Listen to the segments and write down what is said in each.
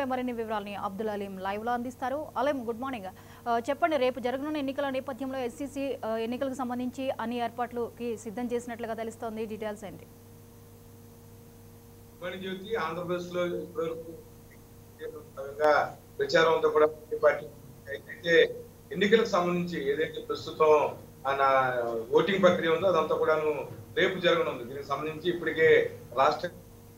అంశంపై మరిన్ని వివరాలని అబ్దుల్ అలీం లైవ్ లో అందిస్తారు అలీం గుడ్ మార్నింగ్ ఆ, చెప్పండి రేపు జరగనున్న ఎన్నికల నేపథ్యంలో ఎస్సీసీ ఎన్నికలకు సంబంధించి అన్ని ఏర్పాట్లకి సిద్ధం చేసినట్లుగా తెలుస్తోంది డీటెయిల్స్ ఏంటి ఉమ్మడి జ్యోతి ఆంధ్రప్రదేశ్ లో ఇప్పటివరకు భాగంగా ప్రచారం అంతా కూడా పార్టీ పార్టీ అయితే ఎన్నికలకు సంబంధించి ఏదైతే ప్రస్తుతం ఆయన ఓటింగ్ ప్రక్రియ ఉందో అదంతా కూడాను రేపు జరగనుంది దీనికి సంబంధించి ఇప్పటికే రాష్ట్ర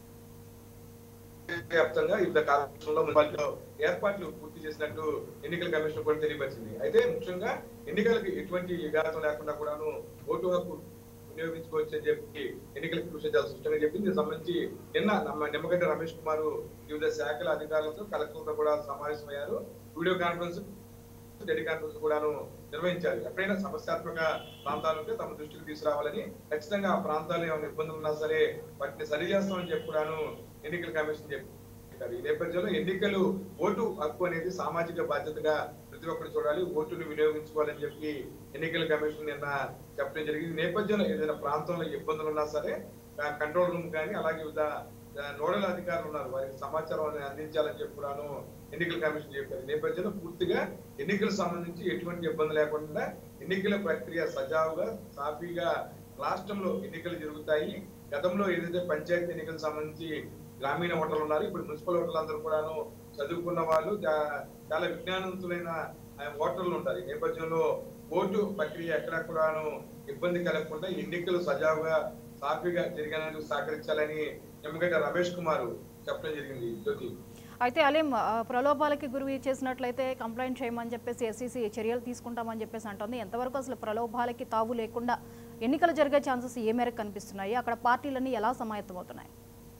వ్యాప్తంగా వివిధ కార్యక్రమంలో మున్సిపాలిటీలో ఏర్పాట్లు పూర్తి చేసినట్టు ఎన్నికల కమిషన్ కూడా తెలియపరిచింది అయితే ముఖ్యంగా ఎన్నికలకు ఎటువంటి విఘాతం లేకుండా కూడాను ఓటు హక్కు వినియోగించుకోవచ్చు అని చెప్పి ఎన్నికల కమిషన్ చాలా స్పష్టంగా చెప్పింది దీనికి సంబంధించి నిన్న నమ్మ నిమ్మగడ్డ రమేష్ కుమార్ వివిధ శాఖల అధికారులతో కలెక్టర్లతో కూడా సమావేశమయ్యారు వీడియో కాన్ఫరెన్స్ టెలికాన్ఫరెన్స్ కూడాను నిర్వహించారు ఎక్కడైనా సమస్యాత్మక ప్రాంతాలు ఉంటే తమ దృష్టికి తీసుకురావాలని ఖచ్చితంగా ఆ ప్రాంతాల్లో ఏమైనా ఇబ్బందులు ఉన్నా సరే వాటిని సరి చేస్తామని చెప్పి కూడాను ఎన్నికల కమిషన్ చెప్పారు ఈ నేపథ్యంలో ఎన్నికలు ఓటు హక్కు అనేది సామాజిక బాధ్యతగా ప్రతి ఒక్కరు చూడాలి ఓటును వినియోగించుకోవాలని చెప్పి ఎన్నికల కమిషన్ నిన్న చెప్పడం జరిగింది ఈ నేపథ్యంలో ఏదైనా ప్రాంతంలో ఇబ్బందులు ఉన్నా సరే కంట్రోల్ రూమ్ కానీ అలాగే వివిధ ఆ, నోడల్ అధికారులు ఉన్నారు వారికి సమాచారం అనేది అందించాలని చెప్పి కూడాను ఎన్నికల కమిషన్ చెప్పారు ఈ నేపథ్యంలో పూర్తిగా ఎన్నికలకు సంబంధించి ఎటువంటి ఇబ్బంది లేకుండా ఎన్నికల ప్రక్రియ సజావుగా సాఫీగా రాష్ట్రంలో ఎన్నికలు జరుగుతాయి గతంలో ఏదైతే పంచాయతీ ఎన్నికలకు సంబంధించి గ్రామీణ ఓటర్లు ఉన్నారు ఇప్పుడు మున్సిపల్ ఓటర్లు అందరూ కూడాను చదువుకున్న వాళ్ళు చా- చాలా విజ్ఞానవంతులైన ఆ, ఓటర్లు ఉంటారు ఈ నేపథ్యంలో ఓటు ప్రక్రియ ఎక్కడ కూడాను ఇబ్బంది కలగకుండా ఎన్నికలు సజావుగా సాఫీగా జరిగేందుకు సహకరించాలని నిమ్మగడ్డ రమేష్ కుమార్ చెప్పడం జరిగింది జ్యోతి అయితే అలీం ఆ, ప్రలోభాలకి గురి చేసినట్లయితే కంప్లైంట్ చేయమని చెప్పేసి ఎస్సీసీ చర్యలు తీసుకుంటామని చెప్పేసి అంటుంది ఎంతవరకు అసలు ప్రలోభాలకి తావు లేకుండా ఎన్నికలు జరిగే ఛాన్సెస్ ఏ మేరకు కనిపిస్తున్నాయి అక్కడ పార్టీలన్నీ ఎలా సమాయత్తమవుతున్నాయి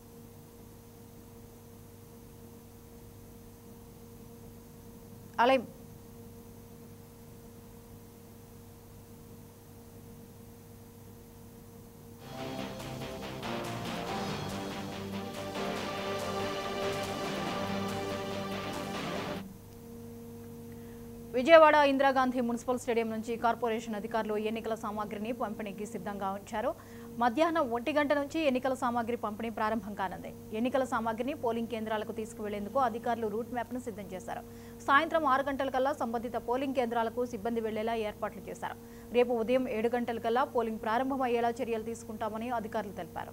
అలీం విజయవాడ ఇందిరాగాంధీ మున్సిపల్ స్టేడియం నుంచి కార్పొరేషన్ అధికారులు ఎన్నికల సామాగ్రిని పంపిణీకి సిద్ధంగా ఉంచారు మధ్యాహ్నం ఒంటి గంట నుంచి ఎన్నికల సామాగ్రి పంపిణీ ప్రారంభం కానుంది ఎన్నికల సామాగ్రిని పోలింగ్ కేంద్రాలకు తీసుకువెళ్లేందుకు అధికారులు రూట్ మ్యాప్ను సిద్ధం చేశారు సాయంత్రం ఆరు గంటలకల్లా సంబంధిత పోలింగ్ కేంద్రాలకు సిబ్బంది వెళ్లేలా ఏర్పాట్లు చేశారు రేపు ఉదయం ఏడు గంటలకల్లా పోలింగ్ ప్రారంభమయ్యేలా చర్యలు తీసుకుంటామని అధికారులు తెలిపారు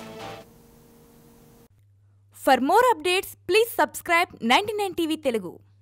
For more updates, please subscribe 99 TV Telugu.